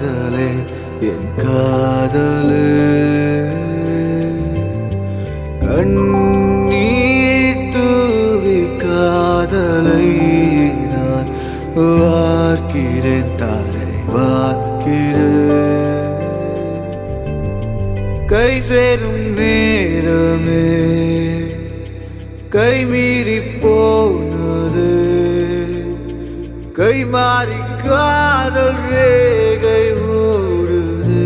காதலே என் காதலே கண்ணீர் தூவி காதலை நான் வார்க்கிறேன் தாரை வார்க்கிறேன் கை சேரும் நேரமே கை மீறி போனது கை மாறி காதல் ரேகை ஓடுது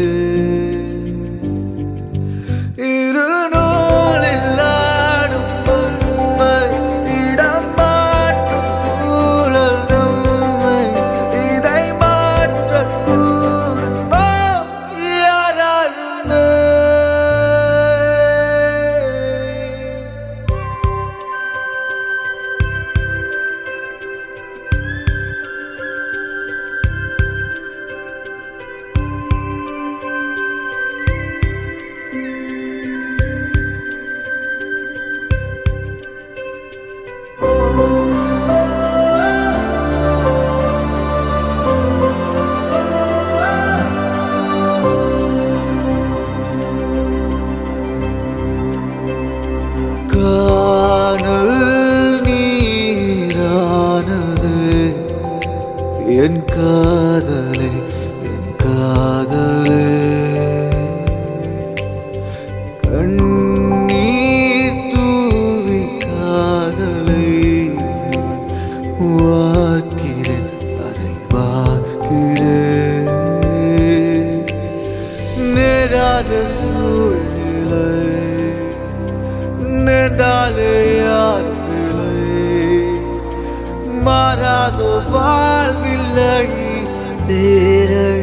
இரு நூலில் ஆடும் பொம்மை இடம் மாற்றும் சூழல் நம்மை இதை மாற்றக்கூடுமா யாராலுமே காணல் நீரானது என் காதலே என் காதலே கண்ணீர் தூவி காதலை வார்க்கிறேன் அதை பார்க்கிறேன் நேராத சூழ்நிலை நேர்ந்தாலே யார் பிழை மாறாதோ வாழ்வில்லை நேரடி